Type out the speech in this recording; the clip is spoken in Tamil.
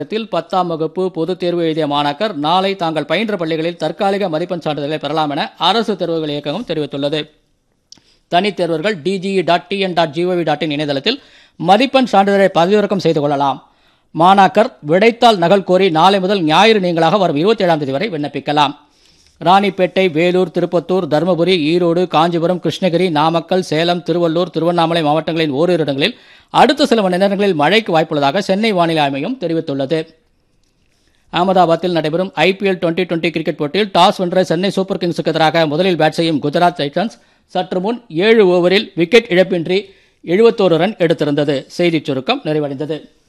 தமிழகத்தில் பத்தாம் வகுப்பு பொதுத் தேர்வு எழுதிய மாணாக்கர் நாளை தாங்கள் பயின்ற பள்ளிகளில் தற்காலிக மதிப்பெண் சான்றிதழை பெறலாம் என அரசு தேர்வுகள் இயக்ககம் தெரிவித்துள்ளது தனித் தேர்வர்கள் DGE dot TN dot GOV dot in இணையதளத்தில் மதிப்பெண் சான்றிதழை பதிவிறக்கம் செய்து கொள்ளலாம் மாணாக்கர் விடைத்தாள் நகல் கோரி நாளை முதல் ஞாயிறு நீங்களாக வரும் இருபத்தி ஏழாம் தேதி வரை விண்ணப்பிக்கலாம் ராணிப்பேட்டை வேலூர் திருப்பத்தூர் தருமபுரி ஈரோடு காஞ்சிபுரம் கிருஷ்ணகிரி நாமக்கல் சேலம் திருவள்ளூர் திருவண்ணாமலை மாவட்டங்களின் ஓரிரு இடங்களில் அடுத்த சில மணி நேரங்களில் மழைக்கு வாய்ப்புள்ளதாக சென்னை வானிலை ஆய்வு மையம் தெரிவித்துள்ளது அகமதாபாத்தில் நடைபெறும் ஐபிஎல் டுவெண்டி டுவெண்டி கிரிக்கெட் போட்டியில் டாஸ் வென்ற சென்னை சூப்பர் கிங்ஸுக்கு எதிராக முதலில் பேட் செய்யும் குஜராத் டைட்டன்ஸ் சற்று முன் ஏழு ஓவரில் விக்கெட் இழப்பின்றி எழுபத்தோரு ரன் எடுத்திருந்தது செய்திச் சுருக்கம் நிறைவடைந்தது